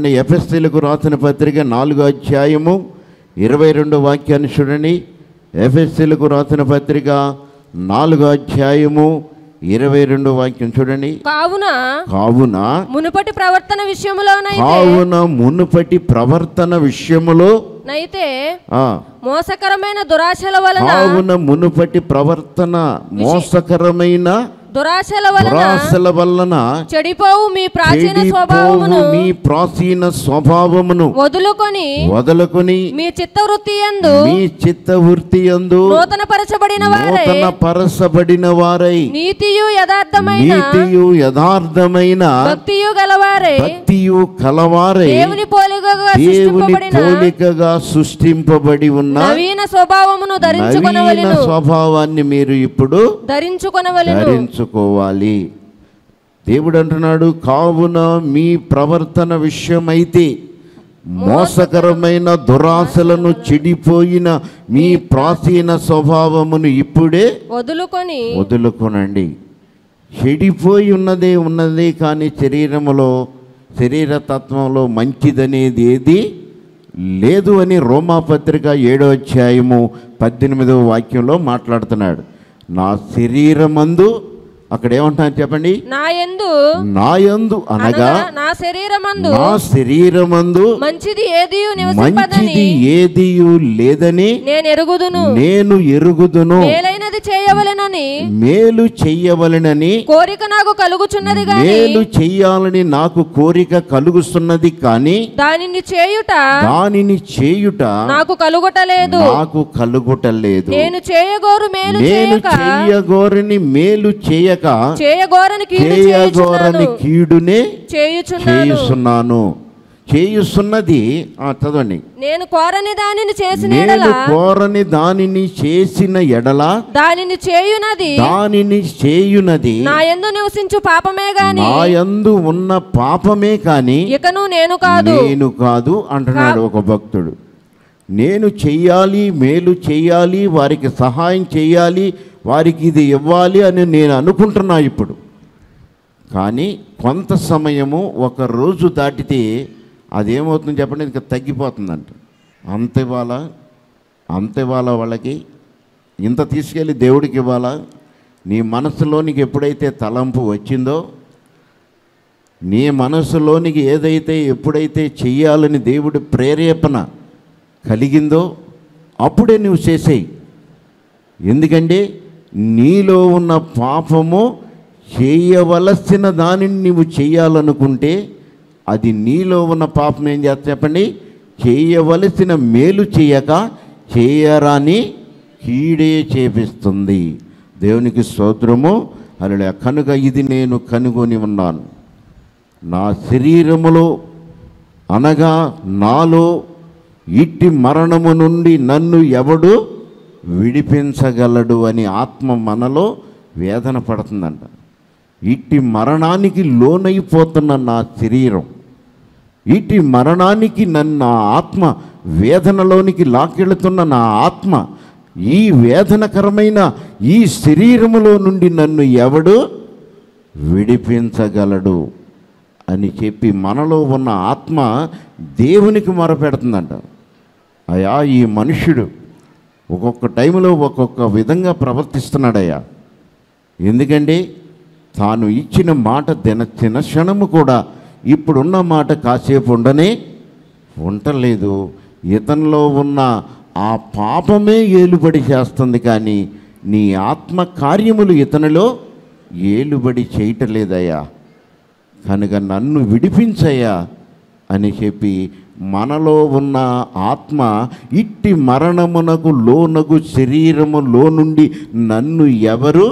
చూడండి ఎఫ్ఎస్సీలకు రాసిన పత్రిక నాలుగో అధ్యాయము ఇరవై రెండో వాక్యాన్ని చూడండి ఎఫ్ఎస్సీలకు రాసిన పత్రిక నాలుగో అధ్యాయము ఇరవై రెండో వాక్యం చూడండి కావున కావున మునుపటి ప్రవర్తన విషయములోనైతే కావున మునుపటి ప్రవర్తన విషయములో నైతే ఆ, మోసకరమైన దురాశల వలన కావున మునుపటి ప్రవర్తన మోసకరమైన దురాశల వలన దురాశల వలన చెడిపోవు మీ ప్రాచీన చెడిపోవు స్వభావమును మీ ప్రాచీన స్వభావమును వదులుకొని వదలుకొని మీ చిత్తవృత్తి యందు మీ చిత్తవృత్తి యందు నూతన పరచబడిన వారై నూతన పరసబడిన వారై నీతియు యథార్థమైన నీతియు యథార్థమైన భక్తియు గలవారై భక్తియు కలవారై దేవుని పోలికగా దేవుని సృష్టింపబడిన పోలికగా సృష్టింపబడి ఉన్న నవీన స్వభావమును నవీన ధరించుకొనవలెను స్వభావాన్ని మీరు ఇప్పుడు ధరించుకొనవలెను ధరించుకోవాలి దేవుడు అంటున్నాడు కావున మీ ప్రవర్తన విషయమైతే మోసకరమైన దురాశలను చెడిపోయిన మీ ప్రాచీన స్వభావమును ఇప్పుడే వదులుకొని వదులుకొనండి చెడిపోయి ఉన్నదే ఉన్నదే కానీ శరీరములో శరీర తత్వంలో మంచిదనేది ఏది లేదు అని రోమాపత్రిక ఏడో అధ్యాయము పద్దెనిమిదవ వాక్యంలో మాట్లాడుతున్నాడు నా శరీరమందు అక్కడ ఏమంటున్నారు చెప్పండి నా యందు నాయందు అనగా అనగా నా శరీరమందు నా శరీరమందు మంచిది ఏదియు నివసింపదని మంచిది ఏదియు లేదని నేను ఎరుగుదును నేను ఎరుగుదును మేలైనది చేయవలెనని మేలు చెయ్యవలెనని కోరిక నాకు కలుగుచున్నది గాని మేలు చెయ్యాలని నాకు కోరిక కలుగుతున్నది కానీ దానిని చేయుట దానిని చేయుట నాకు కలుగుటలేదు నాకు కలుగుటలేదు నేను చేయగోరు మేలు నేను చేయక చెయ్యగోరని మేలు చేయక చేయగోరని కీడు చేయగోరని చేయుచున్నాను కీడునే చేయుచున్నాను చేయుస్తున్నాను చేయుస్తున్నది ఆ, చదవండి నేను కోరని దానిని చేసిన నేను ఎడల కోరని దానిని చేసిన ఎడల దానిని చేయునది దానిని చేయునది నా యందు నివసించు పాపమే గాని నాయందు ఉన్న పాపమే కాని ఇకను నేను కాదు నేను కాదు అంటున్నాడు ఒక భక్తుడు నేను చెయ్యాలి మేలు చెయ్యాలి వారికి సహాయం చేయాలి వారికి ఇది ఇవ్వాలి అని నేను అనుకుంటున్నా ఇప్పుడు కానీ కొంత సమయము ఒక రోజు దాటితే అదేమవుతుంది చెప్పండి ఇంకా తగ్గిపోతుందంట అంత ఇవ్వాలా అంత ఇవ్వాలా వాళ్ళకి ఇంత తీసుకెళ్ళి దేవుడికి ఇవ్వాలా నీ మనసులోనికి ఎప్పుడైతే తలంపు వచ్చిందో నీ మనసులోనికి ఏదైతే ఎప్పుడైతే చెయ్యాలని దేవుడి ప్రేరేపణ కలిగిందో అప్పుడే నువ్వు చేసేయి ఎందుకంటే నీలో ఉన్న పాపము చేయవలసిన దానిని నువ్వు చేయాలనుకుంటే అది నీలో ఉన్న పాపం ఏం చేస్తా చెప్పండి చేయవలసిన మేలు చేయక చేయరాని కీడే చేపిస్తుంది దేవునికి స్తోత్రము అలా కనుక ఇది నేను కనుగొని ఉన్నాను నా శరీరములో అనగా నాలో ఇట్టి మరణము నుండి నన్ను ఎవడు విడిపించగలడు అని ఆత్మ మనలో వేదన పడుతుందంట ఇట్టి మరణానికి లోనైపోతున్న నా శరీరం ఇట్టి మరణానికి నన్ను నా ఆత్మ వేదనలోనికి లాక్కెళుతున్న నా ఆత్మ ఈ వేదనకరమైన ఈ శరీరములో నుండి నన్ను ఎవడు విడిపించగలడు అని చెప్పి మనలో ఉన్న ఆత్మ దేవునికి మొరపెడుతుందంట అయ్యా ఈ మనుష్యుడు ఒక్కొక్క టైంలో ఒక్కొక్క విధంగా ప్రవర్తిస్తున్నాడయ్యా ఎందుకంటే తాను ఇచ్చిన మాట దిన చిన్న క్షణము కూడా ఇప్పుడున్న మాట కాసేపు ఉండనే ఉండలేదు ఇతనిలో ఉన్న ఆ పాపమే ఏలుబడి చేస్తుంది కానీ నీ ఆత్మ కార్యములు ఇతనిలో ఏలుబడి చేయటలేదయ్యా కనుక నన్ను విడిపించయ్యా అని చెప్పి మనలో ఉన్న ఆత్మ ఇట్టి మరణమునకు లోనగు శరీరములో నుండి నన్ను ఎవరు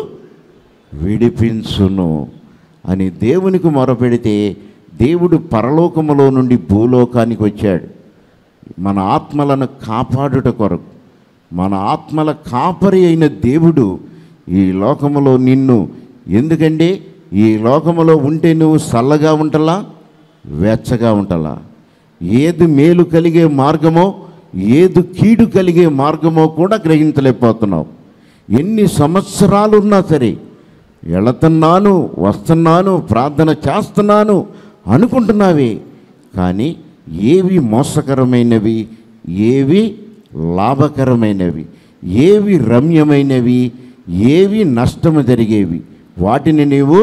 విడిపించును అని దేవునికి మొరపెడితే దేవుడు పరలోకములో నుండి భూలోకానికి వచ్చాడు మన ఆత్మలను కాపాడుట కొరకు మన ఆత్మల కాపరి అయిన దేవుడు ఈ లోకములో నిన్ను ఎందుకంటే ఈ లోకములో ఉంటే నువ్వు చల్లగా ఉంటలా వెచ్చగా ఉంటలా ఏది మేలు కలిగే మార్గమో ఏది కీడు కలిగే మార్గమో కూడా గ్రహించలేకపోతున్నావు ఎన్ని సంవత్సరాలు ఉన్నా సరే వెళుతున్నాను వస్తున్నాను ప్రార్థన చేస్తున్నాను అనుకుంటున్నావే కానీ ఏవి మోసకరమైనవి ఏవి లాభకరమైనవి ఏవి రమ్యమైనవి ఏవి నష్టము జరిగేవి వాటిని నీవు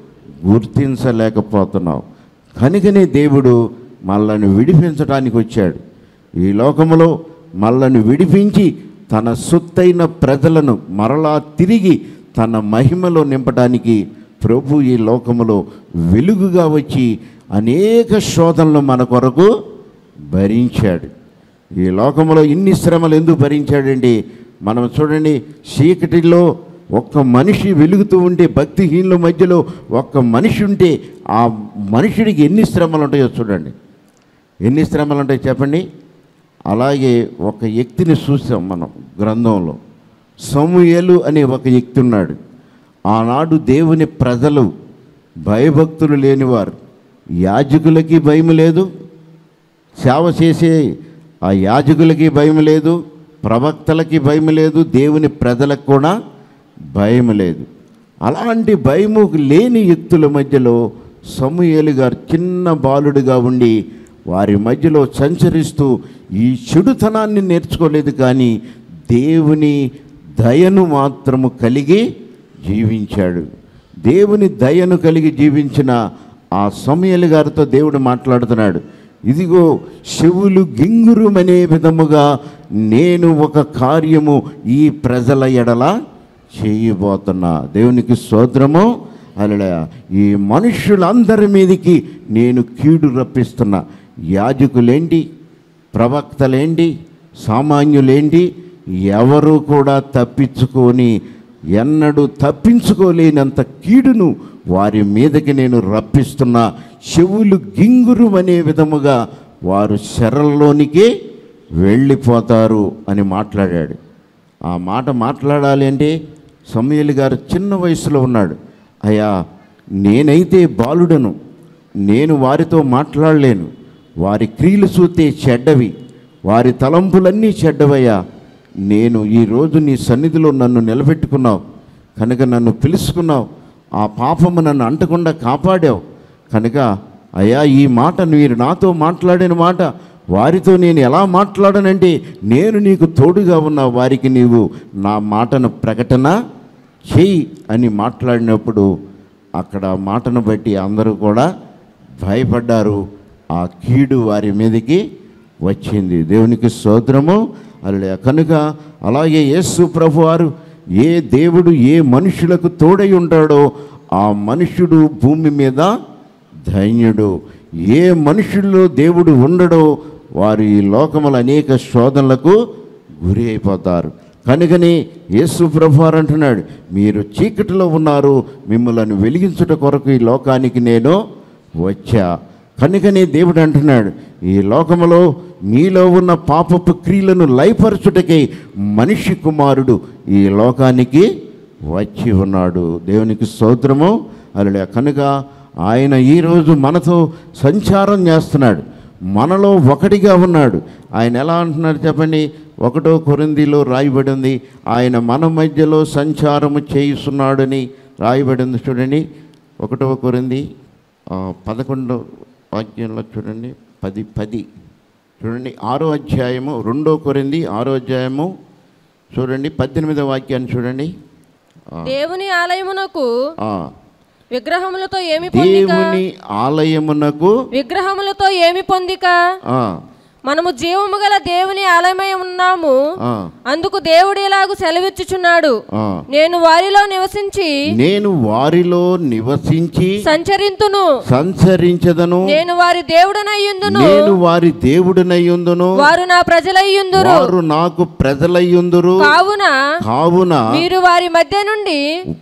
గుర్తించలేకపోతున్నావు కనుకనే దేవుడు మనల్ని విడిపించడానికి వచ్చాడు ఈ లోకములో మనల్ని విడిపించి తన సొత్తైన ప్రజలను మరలా తిరిగి తన మహిమలో నింపడానికి ప్రభు ఈ లోకములో వెలుగుగా వచ్చి అనేక శోధనలు మన కొరకు భరించాడు ఈ లోకంలో ఇన్ని శ్రమలు ఎందుకు భరించాడండి మనం చూడండి చీకటిలో ఒక్క మనిషి వెలుగుతూ ఉంటే భక్తిహీనుల మధ్యలో ఒక్క మనిషి ఉంటే ఆ మనుషుడికి ఎన్ని శ్రమలు ఉంటాయో చూడండి ఎన్ని శ్రమలు ఉంటాయి చెప్పండి అలాగే ఒక వ్యక్తిని చూసాం మనం గ్రంథంలో సమూయేలు అనే ఒక వ్యక్తి ఉన్నాడు ఆనాడు దేవుని ప్రజలు భయభక్తులు లేనివారు యాజకులకి భయం లేదు సేవ చేసే ఆ యాజకులకి భయం లేదు ప్రవక్తలకి భయం లేదు దేవుని ప్రజలకు కూడా భయం లేదు అలాంటి భయము లేని వ్యక్తుల మధ్యలో సమూయేలు గారు చిన్న బాలుడిగా ఉండి వారి మధ్యలో సంచరిస్తూ ఈ చెడుతనాన్ని నేర్చుకోలేదు కానీ దేవుని దయను మాత్రము కలిగి జీవించాడు దేవుని దయను కలిగి జీవించిన ఆ సమయలు గారితో దేవుడు మాట్లాడుతున్నాడు ఇదిగో శివులు గింగురుమనే విధముగా నేను ఒక కార్యము ఈ ప్రజల ఎడల చేయబోతున్నా దేవునికి స్తోత్రము అలా ఈ మనుషులందరి మీదకి నేను కీడు రప్పిస్తున్నా యాజకులేంటి ప్రవక్తలేంటి సామాన్యులేంటి ఎవరు కూడా తప్పించుకొని ఎన్నడూ తప్పించుకోలేనంత కీడును వారి మీదకి నేను రప్పిస్తున్నా చెవులు గింగురు అనే విధముగా వారు శరల్లోనికి వెళ్ళిపోతారు అని మాట్లాడాడు ఆ మాట మాట్లాడాలి అంటే సమయలు గారు చిన్న వయసులో ఉన్నాడు అయ్యా నేనైతే బాలుడను నేను వారితో మాట్లాడలేను వారి క్రియలు చూస్తే చెడ్డవి వారి తలంపులన్నీ చెడ్డవయ్యా నేను ఈరోజు నీ సన్నిధిలో నన్ను నిలబెట్టుకున్నావు కనుక నన్ను పిలుచుకున్నావు ఆ పాపము నన్ను అంటకుండా కాపాడావు కనుక అయ్యా ఈ మాట మీరు నాతో మాట్లాడిన మాట వారితో నేను ఎలా మాట్లాడనంటే నేను నీకు తోడుగా ఉన్న వారికి నీవు నా మాటను ప్రకటన చెయ్యి అని మాట్లాడినప్పుడు అక్కడ ఆ మాటను బట్టి అందరూ కూడా భయపడ్డారు ఆ కీడు వారి మీదకి వచ్చింది దేవునికి స్తోత్రము అలా కనుక అలాగే యేసు ప్రభు వారు ఏ దేవుడు ఏ మనుషులకు తోడై ఉంటాడో ఆ మనుషుడు భూమి మీద ధన్యుడు ఏ మనుషుల్లో దేవుడు ఉండడో వారు ఈ లోకముల అనేక శోధనలకు గురి అయిపోతారు కనుకని యేసు ప్రభువారు అంటున్నాడు మీరు చీకటిలో ఉన్నారు మిమ్మల్ని వెలిగించుట కొరకు ఈ లోకానికి నేను వచ్చా కనుకనే దేవుడు అంటున్నాడు ఈ లోకములో మీలో ఉన్న పాపపు క్రియలను లయపరచుటకై మనిషి కుమారుడు ఈ లోకానికి వచ్చి ఉన్నాడు దేవునికి స్తోత్రము అలా కనుక ఆయన ఈరోజు మనతో సంచారం చేస్తున్నాడు మనలో ఒకటిగా ఉన్నాడు ఆయన ఎలా అంటున్నాడు చెప్పండి ఒకటో కొరిందిలో రాయబడి ఉంది ఆయన మన మధ్యలో సంచారము చేయిస్తున్నాడని రాయబడి ఉంది చూడండి ఒకటవ కొరింది ఆ, పదకొండో వాక్యంలో చూడండి పది పది చూడండి ఆరో అధ్యాయము రెండో కొరింది ఆరో అధ్యాయము చూడండి పద్దెనిమిదో వాక్యాన్ని చూడండి దేవుని ఆలయమునకు ఆ, విగ్రహములతో ఏమి పొందిక దేవుని ఆలయమునకు విగ్రహములతో ఏమి పొందిక ఆ, మనము జీవము గల దేవుని ఆలయమై ఉన్నాము ఆ, అందుకు దేవుడు ఇలాగు సెలవిచ్చుచున్నాడు ఆ. నేను వారిలో నివసించి నేను వారిలో నివసించి సంచరింతును సంచరించదను నేను వారి దేవుడనయ్యుందును నేను వారి దేవుడినయ్యుందును వారు నా ప్రజలయ్యుందురు వారు నాకు ప్రజలయ్యుందురు కావున కావున మీరు వారి మధ్య నుండి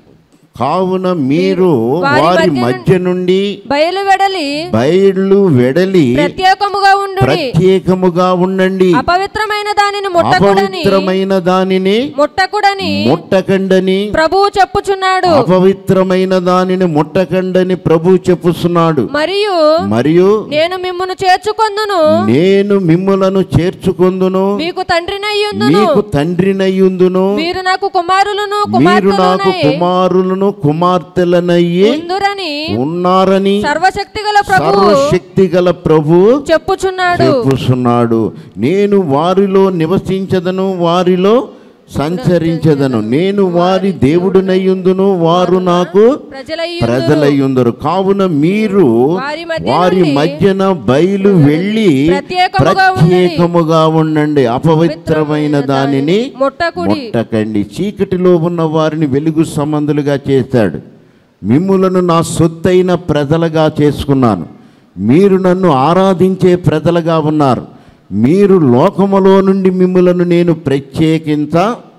కావున మీరు వారి వారి మధ్య మధ్య నుండి బయలు వెడలి బయళ్ళు వెడలి ప్రత్యేకముగా ఉండు ప్రత్యేకముగా ఉండండి అపవిత్రమైన దానిని ముట్టకుడని అపవిత్రమైన దానిని ముట్టకుడని ముట్టకండని ప్రభువు చెప్పుచున్నాడు అపవిత్రమైన దానిని ముట్టకండని ప్రభు చెప్పుస్తున్నాడు మరియు మరియు నేను మిమ్మును చేర్చుకొందును నేను మిమ్ములను చేర్చుకొందును మీకు తండ్రినయ్యుందును మీకు తండ్రినయ్యుందును మీరు నాకు కుమారులను మీరు నాకు కుమార్తెలునై కుమారులను కుమారులను కుమార్తెలనయ్యి ఉందురని ఉన్నారని సర్వశక్తి గల ప్రభు సర్వశక్తి గల ప్రభు చెప్పుచున్నాడు చెప్పుచున్నాడు నేను వారిలో నివసించదను వారిలో సంచరించదను నేను వారి దేవుడినయ్యుందును వారు నాకు ప్రజలయ్యుందురు. ప్రజలయ్యుందరు కావున మీరు వారి మధ్య వారి నుండి మధ్యన బయలు వెళ్ళి ప్రత్యేకముగా ప్రత్యేకముగా ఉండండి అపవిత్రమైన దానిని ముట్టకుడి ముట్టకండి చీకటిలో ఉన్న వారిని వెలుగు సంబంధులుగా చేశాడు మిమ్ములను నా సొత్తైన ప్రజలుగా చేసుకున్నాను మీరు నన్ను ఆరాధించే ప్రజలుగా ఉన్నారు మీరు లోకములో నుండి మిమ్ములను నేను ప్రత్యేకించ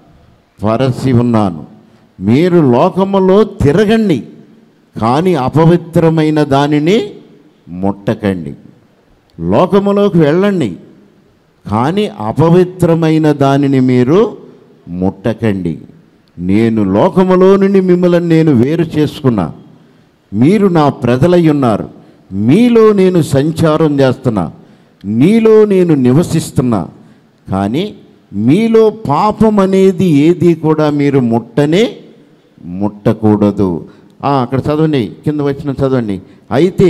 పరసి ఉన్నాను మీరు లోకములో తిరగండి కానీ అపవిత్రమైన దానిని ముట్టకండి లోకములోకి వెళ్ళండి కానీ అపవిత్రమైన దానిని మీరు ముట్టకండి నేను లోకములో నుండి మిమ్మల్ని నేను వేరు చేసుకున్నా మీరు నా ప్రజలై ఉన్నారు మీలో నేను సంచారం చేస్తున్నా నీలో నేను నివసిస్తున్నా కానీ మీలో పాపం అనేది ఏది కూడా మీరు ముట్టనే ముట్టకూడదు ఆ, అక్కడ చదవండి కింద వచ్చిన చదవండి అయితే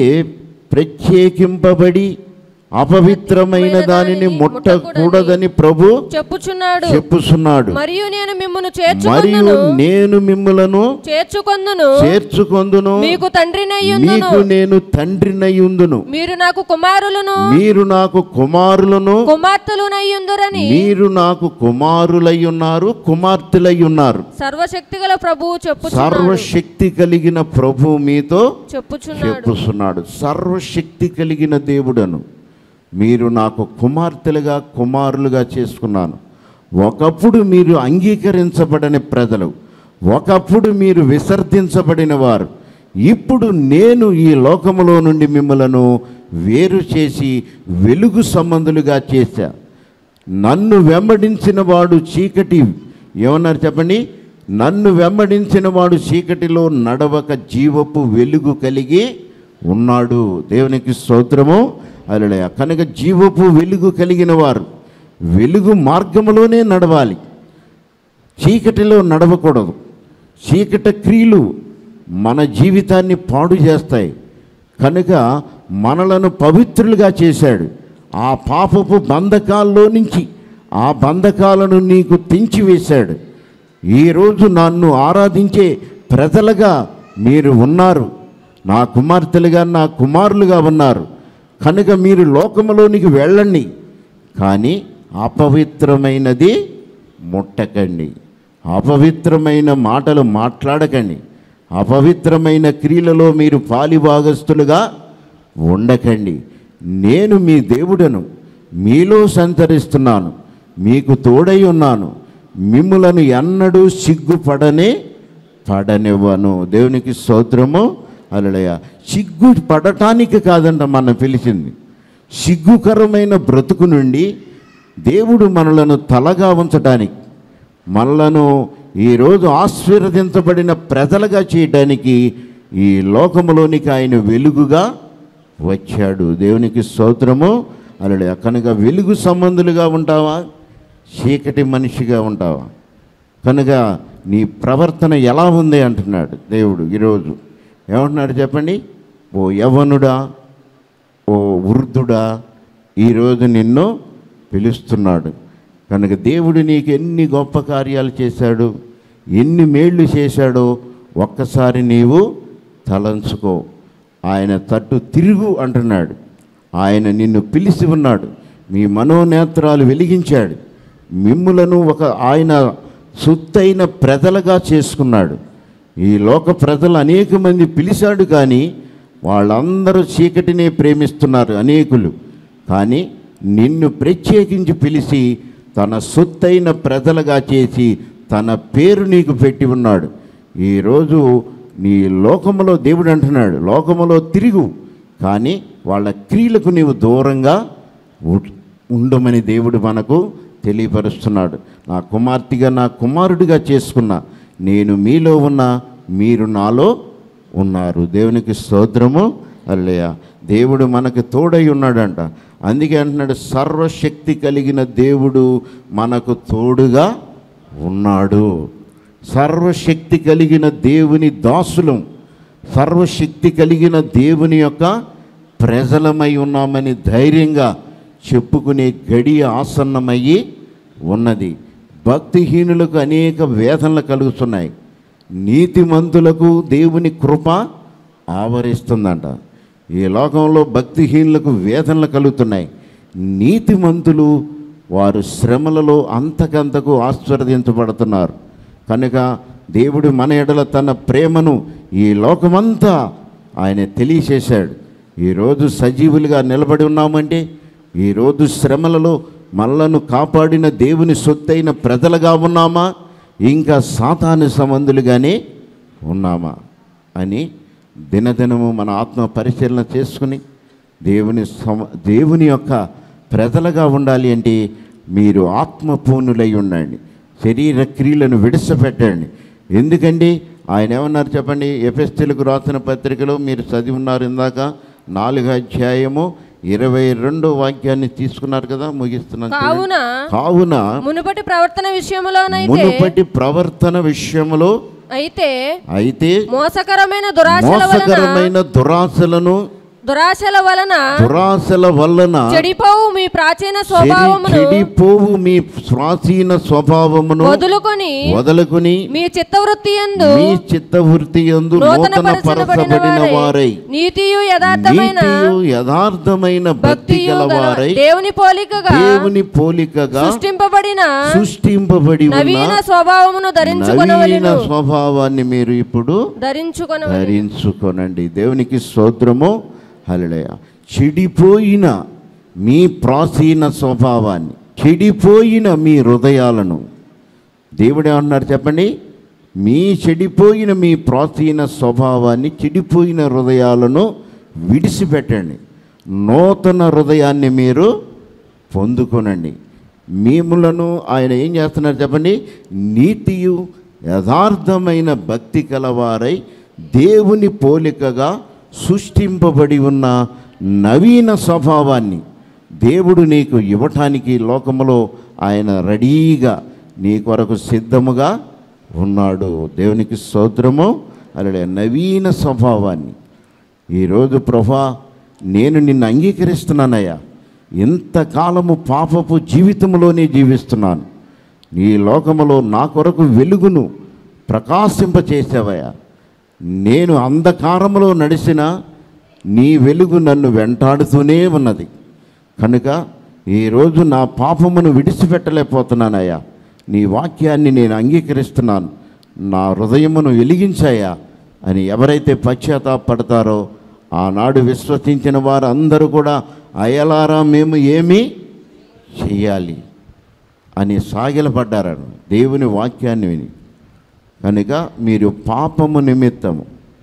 ప్రత్యేకింపబడి అపవిత్రమైన దానిని ముట్టకూడదని ప్రభు చెప్పుచున్నాడు చెప్పుచున్నాడు మరియు నేను మిమ్మును మరియు చేర్చుకొందును నేను మిమ్మలను చేర్చుకొందును చేర్చుకొందును మీకు తండ్రినయ్యుందును మీకు నేను తండ్రినయ్యుందును మీరు నాకు కుమారులను మీరు నాకు కుమారులను కుమార్తెలునయ్యుందురని మీరు నాకు కుమారులై ఉన్నారు కుమార్తెలై ఉన్నారు సర్వశక్తి గల ప్రభువు చెప్పుచున్నాడు సర్వశక్తి కలిగిన ప్రభు మీతో చెప్పుచున్నాడు చెప్పుస్తున్నాడు సర్వశక్తి కలిగిన దేవుడను మీరు నాకు కుమార్తెలుగా కుమారులుగా చేసుకున్నాను ఒకప్పుడు మీరు అంగీకరించబడని ప్రజలు ఒకప్పుడు మీరు విసర్జించబడిన వారు ఇప్పుడు నేను ఈ లోకములో నుండి మిమ్మలను వేరు చేసి వెలుగు సంబంధులుగా చేశా నన్ను వెంబడించిన వాడు చీకటి ఏమన్నారు చెప్పండి నన్ను వెంబడించిన వాడు చీకటిలో నడవక జీవపు వెలుగు కలిగి ఉన్నాడు దేవునికి స్తోత్రము అలడయ కనుక జీవపు వెలుగు కలిగిన వారు వెలుగు మార్గములోనే నడవాలి చీకటిలో నడవకూడదు చీకటి క్రియలు మన జీవితాన్ని పాడు చేస్తాయి కనుక మనలను పవిత్రులుగా చేశాడు ఆ పాపపు బంధకాల్లో నుంచి ఆ బంధకాలను నీకు తెంచివేశాడు ఈరోజు నన్ను ఆరాధించే ప్రజలుగా మీరు ఉన్నారు నా కుమార్తెలుగా నా కుమారులుగా ఉన్నారు కనుక మీరు లోకములోనికి వెళ్ళండి కానీ అపవిత్రమైనది ముట్టకండి అపవిత్రమైన మాటలు మాట్లాడకండి అపవిత్రమైన క్రియలలో మీరు పాలిభాగస్తులుగా ఉండకండి నేను మీ దేవుడను మీలో సంచరిస్తున్నాను మీకు తోడై ఉన్నాను మిమ్ములను ఎన్నడూ సిగ్గుపడనే పడనివ్వను దేవునికి స్తోత్రము అలడయ సిగ్గు పడటానికి కాదంట మనం పిలిచింది సిగ్గుకరమైన బ్రతుకు నుండి దేవుడు మనలను తలగా ఉంచడానికి మనలను ఈరోజు ఆశీర్వదించబడిన ప్రజలుగా చేయడానికి ఈ లోకములోనికి ఆయన వెలుగుగా వచ్చాడు దేవునికి స్తోత్రము అలడే కనుక వెలుగు సంబంధులుగా ఉంటావా చీకటి మనిషిగా ఉంటావా కనుక నీ ప్రవర్తన ఎలా ఉంది అంటున్నాడు దేవుడు ఈరోజు ఏమంటున్నాడు చెప్పండి ఓ యవనుడా ఓ వృద్ధుడా ఈరోజు నిన్ను పిలుస్తున్నాడు కనుక దేవుడు నీకు ఎన్ని గొప్ప కార్యాలు చేశాడు ఎన్ని మేళ్ళు చేశాడో ఒక్కసారి నీవు తలంచుకో ఆయన తట్టు తిరుగు అంటున్నాడు ఆయన నిన్ను పిలిచి ఉన్నాడు మీ మనోనేత్రాలు వెలిగించాడు మిమ్ములను ఒక ఆయన సుత్తైన ప్రజలుగా చేసుకున్నాడు ఈ లోక ప్రజలు అనేక మంది పిలిచాడు కానీ వాళ్ళందరూ చీకటినే ప్రేమిస్తున్నారు అనేకులు కానీ నిన్ను ప్రత్యేకించి పిలిచి తన సొత్తైన ప్రజలుగా చేసి తన పేరు నీకు పెట్టి ఉన్నాడు ఈరోజు నీ లోకములో దేవుడు అంటున్నాడు లోకములో తిరుగు కానీ వాళ్ళ క్రియలకు నీవు దూరంగా ఉ- ఉండమని దేవుడు మనకు తెలియపరుస్తున్నాడు నా కుమార్తెగా నా కుమారుడిగా చేసుకున్నా నేను మీలో ఉన్న మీరు నాలో ఉన్నారు దేవునికి స్తోత్రము అల్లయ్య దేవుడు మనకు తోడై ఉన్నాడంట అందుకే అంటున్నాడు సర్వశక్తి కలిగిన దేవుడు మనకు తోడుగా ఉన్నాడు సర్వశక్తి కలిగిన దేవుని దాసులం సర్వశక్తి కలిగిన దేవుని యొక్క ప్రజలమై ఉన్నామని ధైర్యంగా చెప్పుకునే గడియ ఆసన్నమయ్యి ఉన్నది భక్తిహీనులకు అనేక వేదనలు కలుగుతున్నాయి నీతిమంతులకు దేవుని కృప ఆవరిస్తుందంట ఈ లోకంలో భక్తిహీనులకు వేదనలు కలుగుతున్నాయి నీతిమంతులు వారు శ్రమలలో అంతకంతకు ఆశీర్వదించబడుతున్నారు కనుక దేవుడు మన ఎడల తన ప్రేమను ఈ లోకమంతా ఆయన తెలియచేశాడు ఈరోజు సజీవులుగా నిలబడి ఉన్నామంటే ఈరోజు శ్రమలలో మనలను కాపాడిన దేవుని సొత్తైన ప్రజలుగా ఉన్నామా ఇంకా సాతాను సంబంధులుగానే ఉన్నామా అని దినదినము మన ఆత్మ పరిశీలన చేసుకుని దేవుని సమ దేవుని యొక్క ప్రజలుగా ఉండాలి అంటే మీరు ఆత్మపూర్ణులై ఉండండి శరీర క్రియలను విడిచిపెట్టండి ఎందుకండి ఆయన ఏమన్నారు చెప్పండి ఎఫెస్టీలకు రాసిన పత్రికలో మీరు చదివి ఉన్నారు ఇందాక నాలుగు అధ్యాయము ఇరవై రెండో వాక్యాన్ని తీసుకున్నారు కదా ముగిస్తున్నాను చూడండి. కావున కావున మునుపటి ప్రవర్తన విషయములోనైతే మునుపటి ప్రవర్తన విషయములో అయితే అయితే మోసకరమైన దురాశల వలన మోసకరమైన దురాశలను దురాశల వలన దురాశల వలన చెడిపోవు మీ ప్రాచీన చెడి- స్వభావమును చెడిపోవు మీ స్వాధీన స్వభావమును వదులుకొని వదలుకుని మీ చిత్తవృత్తి ఎందు మీ చిత్తవృత్తి యందు నూతన నూతన పరచబడిన వారై నీతియు యథార్థమైన నీతియు యథార్థమైన భక్తి భక్తియు గల గలవారై దేవుని పోలికగా దేవుని పోలికగా సృష్టింపబడిన సృష్టింపబడి నవీన ఉన్న స్వభావమును నవీన ధరించుకొనవలెను స్వభావాన్ని మీరు ఇప్పుడు ధరించుకొనవలెను ధరించుకొనండి దేవునికి స్తోత్రము హల్లెలూయా చెడిపోయిన మీ ప్రాచీన స్వభావాన్ని చెడిపోయిన మీ హృదయాలను దేవుడు ఏమన్నారు చెప్పండి మీ చెడిపోయిన మీ ప్రాచీన స్వభావాన్ని చెడిపోయిన హృదయాలను విడిచిపెట్టండి నూతన హృదయాన్ని మీరు పొందుకొనండి మీములను ఆయన ఏం చేస్తున్నారు చెప్పండి నీతియు యథార్థమైన భక్తి కలవారై దేవుని పోలికగా సృష్టింపబడి ఉన్న నవీన స్వభావాన్ని దేవుడు నీకు ఇవ్వటానికి లోకములో ఆయన రెడీగా నీ కొరకు సిద్ధముగా ఉన్నాడు దేవునికి స్తోత్రము అలా నవీన స్వభావాన్ని ఈరోజు ప్రభా నేను నిన్ను అంగీకరిస్తున్నానయ్యా ఇంతకాలము పాపపు జీవితంలోనే జీవిస్తున్నాను ఈ లోకములో నా కొరకు వెలుగును ప్రకాశింపచేసావయ్యా నేను అంధకారములో నడిచిన నీ వెలుగు నన్ను వెంటాడుతూనే ఉన్నది కనుక ఈరోజు నా పాపమును విడిచిపెట్టలేకపోతున్నానయ్యా నీ వాక్యాన్ని నేను అంగీకరిస్తున్నాను నా హృదయమును వెలిగించాయా అని ఎవరైతే పశ్చాత్తాపడతారో ఆనాడు విశ్వసించిన వారు అందరూ కూడా అయలారా మేము ఏమి చెయ్యాలి అని సాగిలపడ్డారని దేవుని వాక్యాన్ని విని కనుక మీరు పాపము నిమిత్తము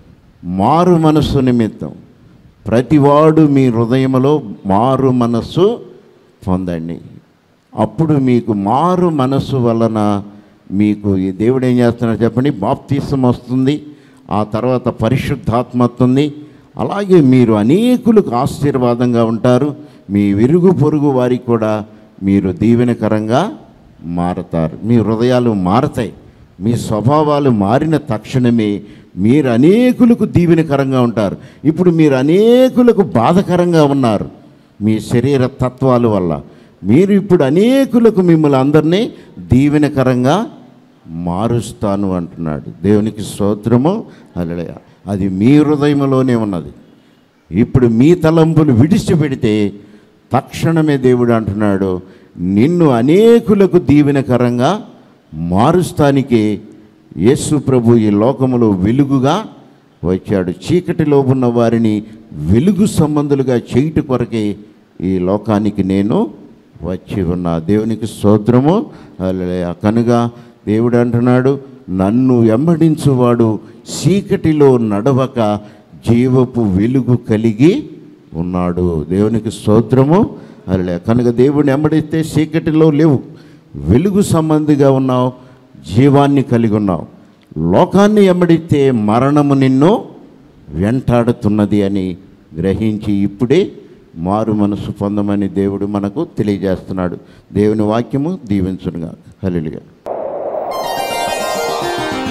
మారు మనస్సు నిమిత్తం ప్రతివాడు మీ హృదయములో మారు మనస్సు పొందండి అప్పుడు మీకు మారు మనస్సు వలన మీకు ఈ దేవుడు ఏం చేస్తున్నాడు చెప్పండి బాప్తీసం వస్తుంది ఆ తర్వాత పరిశుద్ధాత్మ వస్తుంది అలాగే మీరు అనేకులకు ఆశీర్వాదంగా ఉంటారు మీ విరుగు పొరుగు వారికి కూడా మీరు దీవెనకరంగా మారతారు మీ హృదయాలు మారతాయి మీ స్వభావాలు మారిన తక్షణమే మీరు అనేకులకు దీవెనకరంగా ఉంటారు ఇప్పుడు మీరు అనేకులకు బాధకరంగా ఉన్నారు మీ శరీర తత్వాల వల్ల మీరు ఇప్పుడు అనేకులకు మిమ్మల్ని అందరినీ దీవెనకరంగా మారుస్తాను అంటున్నాడు దేవునికి స్తోత్రము హల్లెలూయా అది మీ హృదయంలోనే ఉన్నది ఇప్పుడు మీ తలంపులు విడిచిపెడితే తక్షణమే దేవుడు అంటున్నాడు నిన్ను అనేకులకు దీవెనకరంగా మారుస్తానికి యేసు ప్రభు ఈ లోకములో వెలుగుగా వచ్చాడు చీకటిలో ఉన్న వారిని వెలుగు సంబంధులుగా చేయుట కొరకే ఈ లోకానికి నేను వచ్చి ఉన్నా దేవునికి స్తోత్రము హల్లెలూయా కనుక దేవుడు అంటున్నాడు నన్ను వెంబడించువాడు చీకటిలో నడవక జీవపు వెలుగు కలిగి ఉన్నాడు దేవునికి స్తోత్రము అలా కనుక దేవుడిని వెంబడిస్తే చీకటిలో లేవు వెలుగు సంబంధిగా ఉన్నావు జీవాన్ని కలిగి ఉన్నావు లోకాన్ని వెంబడిస్తే మరణము నిన్ను వెంటాడుతున్నది అని గ్రహించి ఇప్పుడే మారు మనసు పొందమని దేవుడు మనకు తెలియజేస్తున్నాడు దేవుని వాక్యము దీవించునుగా హల్లెలూయా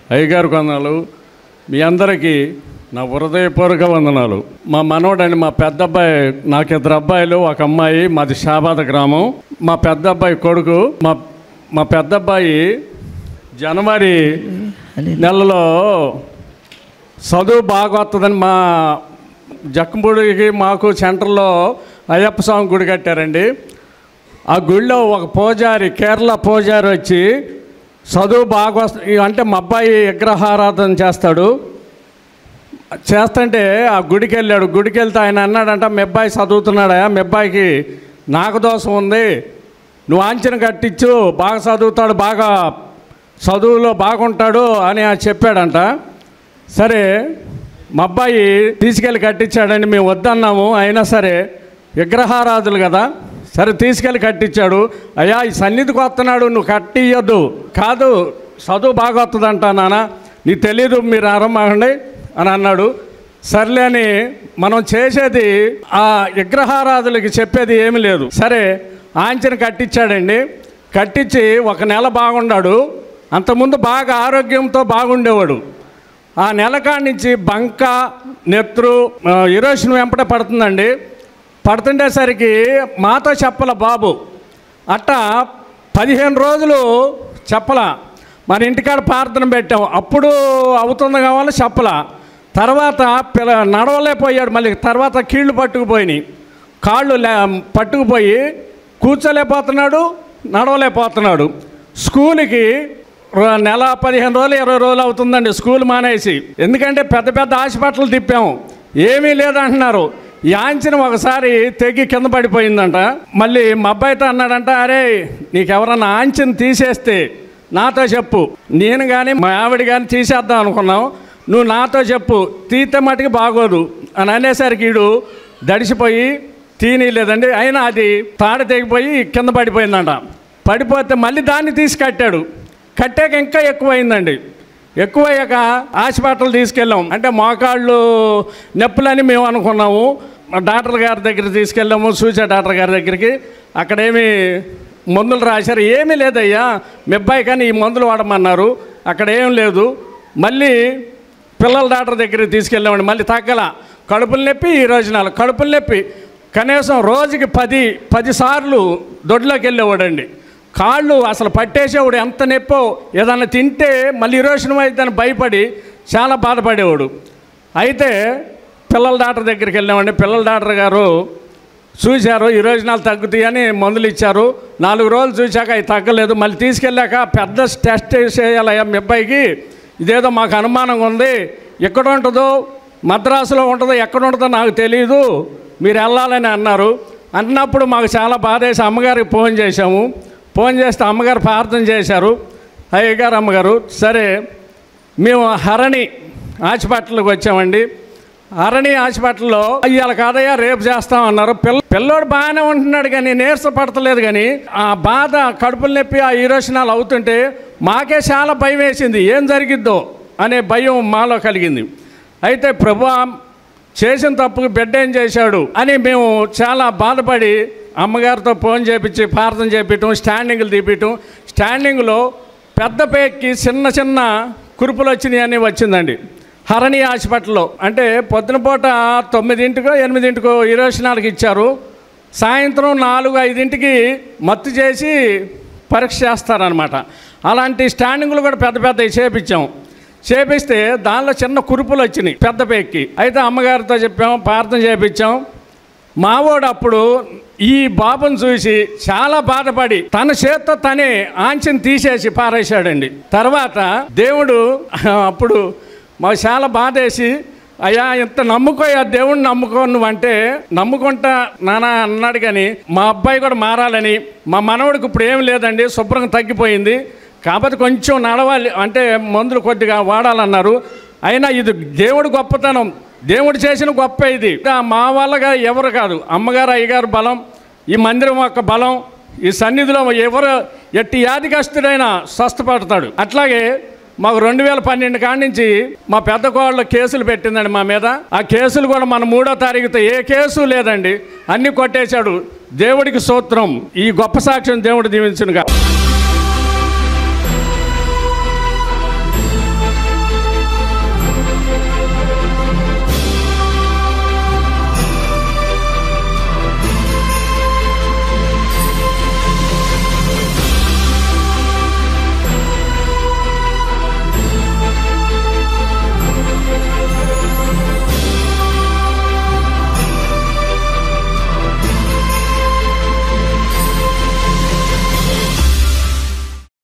అయ్యగారు వందనాలు మీ అందరికీ నా హృదయపూర్వక వందనాలు మా మనవడండి మా పెద్ద అబ్బాయి నాకు ఇద్దరు అబ్బాయిలు ఒక అమ్మాయి మాది షాబాద్ గ్రామం మా పెద్ద అబ్బాయి కొడుకు మా మా పెద్ద అబ్బాయి జనవరి నెలలో చదువు బాగా వస్తుందని మా జక్కంపూడికి మాకు సెంటర్లో అయ్యప్ప స్వామి గుడి కట్టారండి ఆ గుడిలో ఒక పూజారి కేరళ పూజారి వచ్చి చదువు బాగా వస్త అంటే మా అబ్బాయి విగ్రహారాధన చేస్తాడు చేస్తుంటే ఆ గుడికి వెళ్ళాడు గుడికి వెళ్తే ఆయన అన్నాడంట మీ అబ్బాయి చదువుతున్నాడా మీ అబ్బాయికి నాకు దోషం ఉంది నువ్వు ఆంచన కట్టించు బాగా చదువుతాడు బాగా చదువులో బాగుంటాడు అని ఆయన చెప్పాడంట సరే మా అబ్బాయి తీసుకెళ్ళి కట్టించాడండి మేము వద్దన్నాము అయినా సరే విగ్రహారాధులు కదా సరే తీసుకెళ్ళి కట్టించాడు అయ్యా ఈ సన్నిధికి వస్తున్నాడు నువ్వు కట్టియొద్దు కాదు చదువు బాగా వస్తుందంట నాన్న నీకు తెలీదు మీరు ఆరంభండి అని అన్నాడు సర్లే అని మనం చేసేది ఆ విగ్రహారాధులకి చెప్పేది ఏమీ లేదు సరే ఆంచన కట్టించాడండి కట్టించి ఒక నెల బాగున్నాడు అంతకుముందు బాగా ఆరోగ్యంతో బాగుండేవాడు ఆ నెల కాడి నుంచి బంక నెత్రు ఇరోషన్ వెంపటే పడుతుందండి పడుతుండేసరికి మాతో చెప్పల బాబు అట్ట పదిహేను రోజులు చెప్పల మన ఇంటికాడ ప్రార్థన పెట్టాం అప్పుడు అవుతుంది కావాలి చెప్పల తర్వాత పిల్ల నడవలేకపోయాడు మళ్ళీ తర్వాత కీళ్ళు పట్టుకుపోయినాయి కాళ్ళు లే పట్టుకుపోయి కూర్చోలేకపోతున్నాడు నడవలేకపోతున్నాడు స్కూల్కి రో- నెల పదిహేను రోజులు ఇరవై రోజులు అవుతుందండి స్కూల్ మానేసి ఎందుకంటే పెద్ద పెద్ద హాస్పిటల్ తిప్పాము ఏమీ లేదంటున్నారు యాంచిన ఒకసారి తెగి కింద పడిపోయిందంట మళ్ళీ మా అబ్బాయితో అన్నాడంట అరే నీకెవరన్నా ఆంచిన తీసేస్తే నాతో చెప్పు నేను కానీ మా ఆవిడ కానీ తీసేద్దాం అనుకున్నాం నువ్వు నాతో చెప్పు తీతే మటుకు బాగోదు అని అనేసరికి వీడు దడిసిపోయి తీయలేదండి అయినా అది తాడ తెగిపోయి కింద పడిపోయిందంట పడిపోతే మళ్ళీ దాన్ని తీసి కట్టాడు కట్టాక ఇంకా ఎక్కువైందండి ఎక్కువయ్యాక హాస్పిటల్ తీసుకెళ్ళాం అంటే మోకాళ్ళు నొప్పులని మేము అనుకున్నాము మా డాక్టర్ గారి దగ్గర తీసుకెళ్ళాము సూచే డాక్టర్ గారి దగ్గరికి అక్కడేమి మందులు రాశారు ఏమీ లేదయ్యా మీ అబ్బాయి కానీ ఈ మందులు వాడమన్నారు అక్కడ ఏం లేదు మళ్ళీ పిల్లల డాక్టర్ దగ్గరికి తీసుకెళ్ళామండి మళ్ళీ తగ్గల కడుపులు నొప్పి ఈ రోజు నాలుగు కడుపులు నొప్పి కనీసం రోజుకి పది పది సార్లు దొడ్లోకి వెళ్ళేవాడండి కాళ్ళు అసలు పట్టేసేవాడు ఎంత నొప్పో ఏదన్నా తింటే మళ్ళీ ఇరోషనం అవుతుందని భయపడి చాలా బాధపడేవాడు అయితే పిల్లల డాక్టర్ దగ్గరికి వెళ్ళామండి పిల్లల డాక్టర్ గారు చూశారు ఈ రోజు నాలుగు తగ్గుతాయి అని మందులు ఇచ్చారు నాలుగు రోజులు చూశాక అవి తగ్గలేదు మళ్ళీ తీసుకెళ్ళాక పెద్ద టెస్ట్ చేయాలయ్యా మీ అబ్బాయికి ఇదేదో మాకు అనుమానంగా ఉంది ఎక్కడ ఉంటుందో మద్రాసులో ఉంటుందో ఎక్కడ ఉంటుందో నాకు తెలియదు మీరు వెళ్ళాలని అన్నారు అన్నప్పుడు మాకు చాలా బాధ వేసి అమ్మగారికి ఫోన్ చేశాము ఫోన్ చేస్తే అమ్మగారు ప్రార్థన చేశారు అయ్యగారు అమ్మగారు సరే మేము హరణి హాస్పిటల్కి వచ్చామండి హరణి హాస్పిటల్లో ఇవాళ కాదయ్యా రేపు చేస్తామన్నారు పిల్ల పిల్లోడు బాగానే ఉంటున్నాడు కానీ నీరస పడతలేదు కానీ ఆ బాధ కడుపులు నొప్పి ఆ ఈరోషనాలు అవుతుంటే మాకే చాలా భయం వేసింది ఏం జరిగిద్దో అనే భయం మాలో కలిగింది అయితే ప్రభు చేసిన తప్పుకు బిడ్డ ఏం చేశాడు అని మేము చాలా బాధపడి అమ్మగారితో ఫోన్ చేపించి ప్రార్థన చేపించడం స్టాండింగ్లు తీపించడం స్టాండింగ్లో పెద్ద పేక్కి చిన్న చిన్న కురుపులు వచ్చినాయి అని వచ్చిందండి హరణి హాస్పిటల్లో అంటే పొద్దున పూట తొమ్మిదింటికో ఎనిమిదింటికో ఇరవై నాలుగు ఇచ్చారు సాయంత్రం నాలుగు ఐదింటికి మత్తు చేసి పరీక్ష చేస్తారనమాట అలాంటి స్టాండింగ్లు కూడా పెద్ద పెద్దవి చేపించాం చేపిస్తే దానిలో చిన్న కురుపులు వచ్చినాయి పెద్ద పేక్కి అయితే అమ్మగారితో చెప్పాం ప్రార్థన చేపించాం మావోడు అప్పుడు ఈ బాబుని చూసి చాలా బాధపడి తన చేత్తో తనే ఆంచెని తీసేసి పారేశాడండి తర్వాత దేవుడు అప్పుడు మాకు చాలా బాధేసి అయ్యా ఇంత నమ్ముకోయా దేవుణ్ణి నమ్ముకో నువ్వు అంటే నమ్ముకుంటా నాన్న అన్నాడు కానీ మా అబ్బాయి కూడా మారాలని మా మనవడికి ఇప్పుడు ఏం లేదండి శుభ్రంగా తగ్గిపోయింది కాబట్టి కొంచెం నడవాలి అంటే మందులు కొద్దిగా వాడాలన్నారు అయినా ఇది దేవుడు గొప్పతనం దేవుడు చేసిన గొప్ప ఇది ఆ మా వాళ్ళగా ఎవరు కాదు అమ్మగారు అయ్యగారు బలం ఈ మందిరం యొక్క బలం ఈ సన్నిధిలో ఎవరు ఎట్టి యాదికస్తుడైనా స్వస్థపడతాడు అట్లాగే మాకు రెండు వేల పన్నెండు కాడి నుంచి మా పెద్ద కోళ్ళ కేసులు పెట్టిందండి మా మీద ఆ కేసులు కూడా మన మూడో తారీఖుతో ఏ కేసు లేదండి అన్ని కొట్టేశాడు దేవుడికి సూత్రం ఈ గొప్ప సాక్ష్యం దేవుడు దీవించునుగా